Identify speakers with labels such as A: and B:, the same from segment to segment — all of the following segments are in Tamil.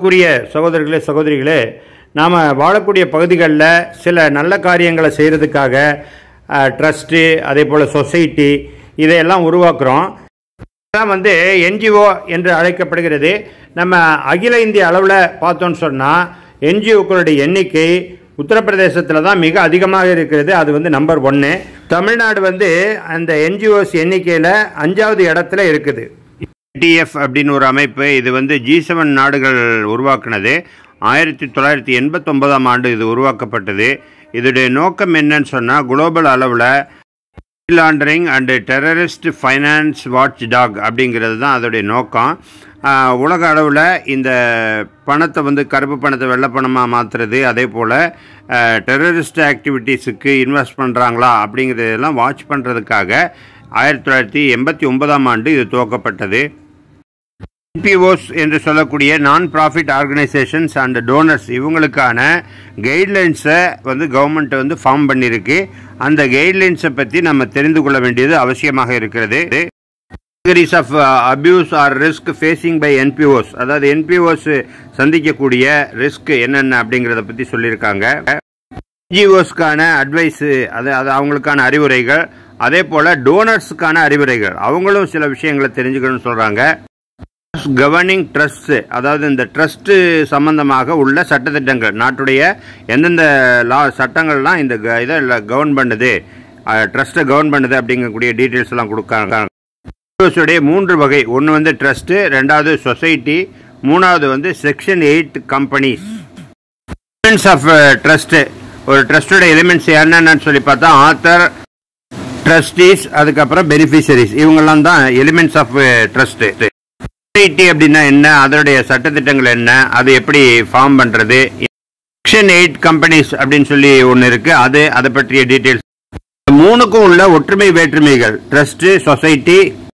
A: அன்புக்குரிய சகோதரர்களே சகோதரிகளே நாம் வாழக்கூடிய பகுதிகளில் சில நல்ல காரியங்களை செய்கிறதுக்காக ட்ரஸ்ட்டு அதே போல் சொசைட்டி இதையெல்லாம் உருவாக்குறோம் இதெல்லாம் வந்து என்ஜிஓ என்று அழைக்கப்படுகிறது நம்ம அகில இந்திய அளவில் பார்த்தோன்னு சொன்னால் என்ஜிஓக்களுடைய எண்ணிக்கை உத்தரப்பிரதேசத்தில் தான் மிக அதிகமாக இருக்கிறது அது வந்து நம்பர் ஒன்று தமிழ்நாடு வந்து அந்த என்ஜிஓஸ் எண்ணிக்கையில் அஞ்சாவது இடத்துல இருக்குது டிஎஃப் அப்படின்னு ஒரு அமைப்பு இது வந்து ஜி செவன் நாடுகள் உருவாக்குனது ஆயிரத்தி தொள்ளாயிரத்தி எண்பத்தொன்பதாம் ஆண்டு இது உருவாக்கப்பட்டது இதோடைய நோக்கம் என்னன்னு சொன்னால் குளோபல் அளவில் laundering and terrorist finance watchdog அப்படிங்கிறது தான் அதோடைய நோக்கம் ஆஹ், உலக அளவில் இந்த பணத்தை வந்து கருப்பு பணத்தை வெள்ளை பணமாக மாற்றுறது அதே போல் டெரரிஸ்ட் ஆக்டிவிட்டீஸுக்கு இன்வெஸ்ட் பண்ணுறாங்களா அப்படிங்கிறதெல்லாம் வாட்ச் பண்ணுறதுக்காக ஆயிரத்தி தொள்ளாயிரத்தி எண்பத்தி ஒன்பதாம் ஆண்டு இது துவக்கப்பட்டது என்பிஓஸ் என்று சொல்லக்கூடிய நான் ப்ராஃபிட் ஆர்கனைசேஷன்ஸ் அண்ட் டோனர்ஸ் இவங்களுக்கான கைட்லைன்ஸை வந்து கவர்மெண்ட் வந்து ஃபார்ம் பண்ணியிருக்கு அந்த கைட்லைன்ஸை பற்றி நம்ம தெரிந்து கொள்ள வேண்டியது அவசியமாக இருக்கிறது categories of abuse or risk facing by NPOs அதாவது என்பிஓஸ் சந்திக்கக்கூடிய ரிஸ்க் என்னென்ன அப்படிங்கிறத பற்றி சொல்லியிருக்காங்க என்ஜிஓஸ்க்கான அட்வைஸு அது அது அவங்களுக்கான அறிவுரைகள் அதே போல் டோனர்ஸுக்கான அறிவுரைகள் அவங்களும் சில விஷயங்களை தெரிஞ்சுக்கணும்னு சொல்கிறாங்க கவர்னிங் ட்ரஸ்ட் அதாவது இந்த ட்ரஸ்ட் சம்பந்தமாக உள்ள சட்டத்திட்டங்கள் நாட்டுடைய எந்தெந்த லா சட்டங்கள்லாம் இந்த க- இதை கவர்ன் பண்ணுது ட்ரஸ்ட்டை கவர்ன் பண்ணுது அப்படிங்கக்கூடிய டீட்டெயில்ஸ் எல்லாம் கொடுக்காங்க உடைய மூன்று வகை ஒன்று வந்து ட்ரஸ்ட்டு ரெண்டாவது சொசைட்டி மூணாவது வந்து section eight companies elements of trust ஒரு ட்ரஸ்டோட எலிமெண்ட்ஸ் என்னென்னு சொல்லி பார்த்தா ஆத்தர் ட்ரஸ்டீஸ் அதுக்கப்புறம் பெனிஃபிஷரிஸ் இவங்கெல்லாம் தான் எலிமெண்ட்ஸ் ஆஃப் ட்ரஸ்ட் சொசைட்டி அப்படின்னா என்ன அதனுடைய சட்டத்திட்டங்கள் என்ன அது எப்படி ஃபார்ம் பண்றது செக்ஷன் எயிட் கம்பெனிஸ் அப்படின்னு சொல்லி ஒன்று இருக்கு அது அதை பற்றிய டீட்டெயில்ஸ் மூணுக்கும் உள்ள ஒற்றுமை வேற்றுமைகள் trust society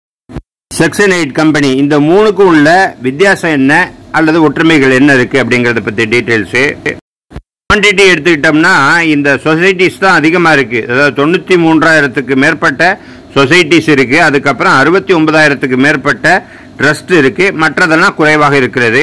A: section eight company இந்த மூணுக்கும் உள்ள வித்தியாசம் என்ன அல்லது ஒற்றுமைகள் என்ன இருக்கு அப்படிங்கறத பத்தி டீட்டெயில்ஸ் குவான்டிட்டி எடுத்துக்கிட்டோம்னா இந்த சொசைட்டிஸ் தான் அதிகமாக இருக்கு அதாவது தொண்ணூற்றி மூன்றாயிரத்துக்கு மேற்பட்ட சொசைட்டிஸ் இருக்கு அதுக்கப்புறம் அறுபத்தி ஒன்பதாயிரத்துக்கு மேற்பட்ட ட்ரஸ்ட் இருக்கு மற்றதெல்லாம் குறைவாக இருக்கிறது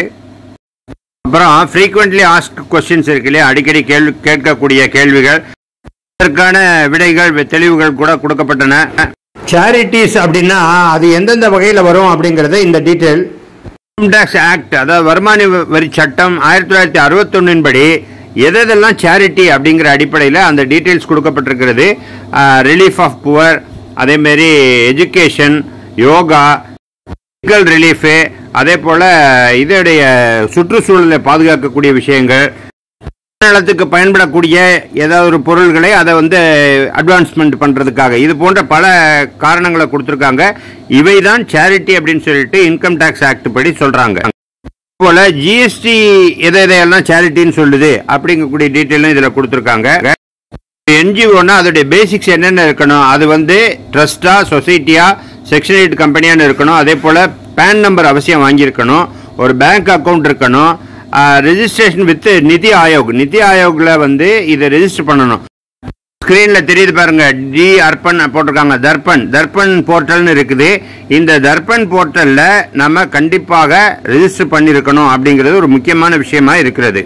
A: அப்புறம் ஃப்ரீக்வெண்ட்லி ஆஸ்க் கொஸ்டின்ஸ் இருக்கு இல்லையா அடிக்கடி கேள்வி கேட்கக்கூடிய கேள்விகள் அதற்கான விடைகள் தெளிவுகள் கூட கொடுக்கப்பட்டன சேரிட்டிஸ் அப்படின்னா அது எந்தெந்த வகையில் வரும் அப்படிங்கறது இந்த டீட்டெயில் இன்கம் டேக்ஸ் ஆக்ட் அதாவது வருமான வரி சட்டம் ஆயிரத்தி தொள்ளாயிரத்தி அறுபத்தொன்னின் படி எதெல்லாம் சேரிட்டி அப்படிங்கிற அடிப்படையில் அந்த டீட்டெயில்ஸ் கொடுக்கப்பட்டிருக்கிறது ரிலீஃப் ஆஃப் புவர் அதேமாரி எஜுகேஷன் யோகா மெடிக்கல் ரிலீஃபு அதே போல் இதோடைய சுற்றுச்சூழலை பாதுகாக்கக்கூடிய விஷயங்கள் நலத்துக்கு பயன்படக்கூடிய ஏதாவது ஒரு பொருள்களை அதை வந்து அட்வான்ஸ்மெண்ட் பண்ணுறதுக்காக இது போன்ற பல காரணங்களை கொடுத்துருக்காங்க இவை தான் சேரிட்டி அப்படின்னு சொல்லிட்டு இன்கம் டேக்ஸ் ஆக்ட் படி சொல்கிறாங்க போல ஜிஎஸ்டி எதை எதையெல்லாம் சேரிட்டின்னு சொல்லுது அப்படிங்கக்கூடிய டீட்டெயிலும் இதில் கொடுத்துருக்காங்க என்ஜிஓனா அதோடைய பேசிக்ஸ் என்னென்ன இருக்கணும் அது வந்து ட்ரஸ்டா சொசைட்டியா செக்ஷன் எயிட் கம்பெனியான்னு இருக்கணும் அதே போல் பேன் நம்பர் அவசியம் வாங்கியிருக்கணும் ஒரு பேங்க் அக்கவுண்ட் இருக்கணும் ரெஜிஸ்ட்ரேஷன் வித் நிதி ஆயோக் நிதி ஆயோக்ல வந்து இதை ரெஜிஸ்டர் பண்ணணும் ஸ்க்ரீன்ல தெரியுது பாருங்க டி அர்பன் போட்டிருக்காங்க தர்பன் தர்பன் போர்ட்டல்னு இருக்குது இந்த தர்பன் போர்ட்டல்ல நம்ம கண்டிப்பாக ரெஜிஸ்டர் பண்ணியிருக்கணும் அப்படிங்கிறது ஒரு முக்கியமான விஷயமா இருக்கிறது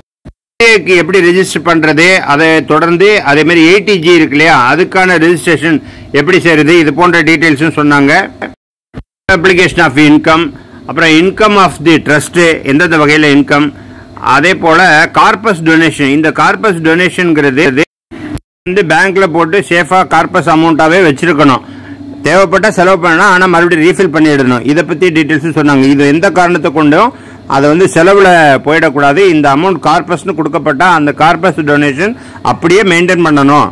A: க்கு எப்படி ரெஜிஸ்டர் பண்றது அதை தொடர்ந்து அதே மாதிரி ஏடிஜி இருக்கு இல்லையா அதுக்கான ரெஜிஸ்ட்ரேஷன் எப்படி செய்யறது இது போன்ற டீட்டெயில்ஸும் சொன்னாங்க அப்ளிகேஷன் ஆஃப் இன்கம் அப்புறம் இன்கம் ஆஃப் தி ட்ரஸ்ட் எந்தெந்த வகையில் இன்கம் அதே போல கார்பஸ் டொனேஷன் இந்த கார்பஸ் டொனேஷன்ங்கிறது வந்து பேங்க்ல போட்டு சேஃபா கார்பஸ் அமௌண்ட்டாவே வச்சிருக்கணும் தேவைப்பட்ட செலவு பண்ணலாம் ஆனால் மறுபடியும் ரீஃபில் பண்ணிடணும் இதை பற்றி டீட்டெயில்ஸும் சொன்னாங்க இது எந்த காரணத்தை கொண்டும் அதை வந்து செலவில் போயிடக்கூடாது இந்த அமௌண்ட் கார்பஸ்னு கொடுக்கப்பட்டா அந்த கார்பஸ் டொனேஷன் அப்படியே மெயின்டைன் பண்ணணும்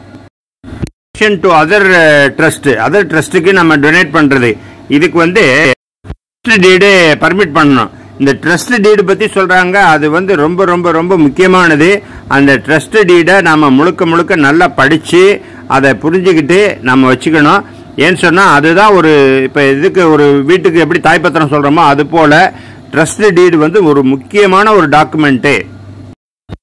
A: டு அதர் ட்ரஸ்ட் அதர் ட்ரஸ்ட்டுக்கு நம்ம டொனேட் பண்ணுறது இதுக்கு வந்து டீடு பர்மிட் பண்ணணும் இந்த ட்ரஸ்ட் டீடு பற்றி சொல்கிறாங்க அது வந்து ரொம்ப ரொம்ப ரொம்ப முக்கியமானது அந்த ட்ரஸ்ட் டீடை நம்ம முழுக்க முழுக்க நல்லா படித்து அதை புரிஞ்சுக்கிட்டு நம்ம வச்சுக்கணும் ஏன்னு சொன்னால் அதுதான் ஒரு இப்போ இதுக்கு ஒரு வீட்டுக்கு எப்படி தாய்ப்பத்திரம் சொல்கிறோமோ அது போல் ட்ரஸ்ட் டீடு வந்து ஒரு முக்கியமான ஒரு டாக்குமெண்ட்டு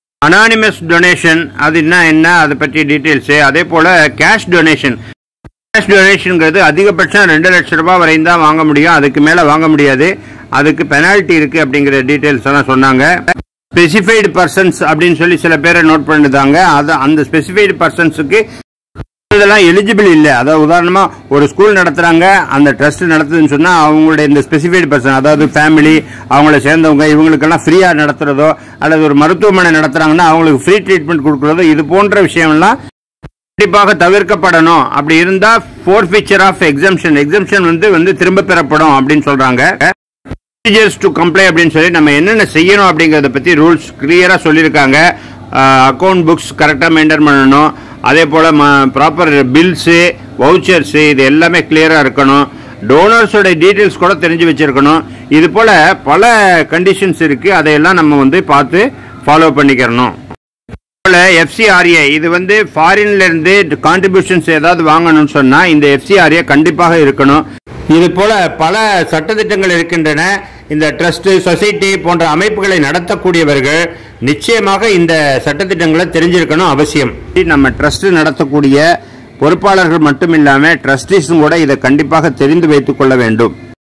A: அனானிமஸ் டொனேஷன் அது என்ன என்ன அதை பற்றி டீட்டெயில்ஸு அதே போல் கேஷ் டொனேஷன் கேஷ் டொனேஷனுங்கிறது அதிகபட்சம் ரெண்டு லட்ச ரூபாய் வரையும் தான் வாங்க முடியும் அதுக்கு மேலே வாங்க முடியாது அதுக்கு பெனால்ட்டி இருக்குது அப்படிங்கிற டீட்டெயில்ஸ் எல்லாம் சொன்னாங்க ஸ்பெசிஃபைடு பர்சன்ஸ் அப்படின்னு சொல்லி சில பேரை நோட் பண்ணிருந்தாங்க அது அந்த ஸ்பெசிஃபைடு பர்சன்ஸுக்கு இதெல்லாம் எலிஜிபிள் இல்லை அதாவது உதாரணமா ஒரு ஸ்கூல் நடத்துறாங்க அந்த ட்ரஸ்ட் நடத்துதுன்னு சொன்னா அவங்களுடைய இந்த ஸ்பெசிஃபைடு பர்சன் அதாவது ஃபேமிலி அவங்கள சேர்ந்தவங்க இவங்களுக்கெல்லாம் ஃப்ரீயா நடத்துறதோ அல்லது ஒரு மருத்துவமனை நடத்துறாங்கன்னா அவங்களுக்கு ஃப்ரீ ட்ரீட்மெண்ட் கொடுக்கறதோ இது போன்ற விஷயம்லாம் கண்டிப்பாக தவிர்க்கப்படணும் அப்படி இருந்தா four feature of exemption exemption வந்து வந்து திரும்ப பெறப்படும் அப்படின்னு சொல்றாங்க ப்ரொசீஜர்ஸ் டு கம்ப்ளை அப்படின்னு சொல்லி நம்ம என்னென்ன செய்யணும் அப்படிங்கறத பத்தி ரூல்ஸ் கிளியரா சொல்லியிருக்காங்க அக்கௌண்ட் புக்ஸ் கரெக்டாக மெயின்டைன் பண்ணணும் அதே போல் ப்ராப்பர் பில்ஸு வவுச்சர்ஸு இது எல்லாமே கிளியராக இருக்கணும் டோனர்ஸோட டீட்டெயில்ஸ் கூட தெரிஞ்சு வச்சிருக்கணும் இது போல் பல கண்டிஷன்ஸ் இருக்குது அதையெல்லாம் நம்ம வந்து பார்த்து ஃபாலோ பண்ணிக்கிறணும் எஃப்சிஆர்ஏ இது வந்து ஃபாரின்ல இருந்து கான்ட்ரிபியூஷன்ஸ் ஏதாவது வாங்கணும்னு சொன்னா இந்த எஃப்சிஆர்ஏ கண்டிப்பாக இருக்கணும் இது போல பல சட்டத்திட்டங்கள் இருக்கின்றன இந்த ட்ரஸ்ட் சொசைட்டி போன்ற அமைப்புகளை நடத்தக்கூடியவர்கள் நிச்சயமாக இந்த சட்டத்திட்டங்களை தெரிஞ்சிருக்கணும் அவசியம் நம்ம ட்ரஸ்ட் நடத்தக்கூடிய பொறுப்பாளர்கள் மட்டும் இல்லாமல் ட்ரஸ்டீஸும் கூட இதை கண்டிப்பாக தெரிந்து வைத்துக் கொள்ள வேண்டும்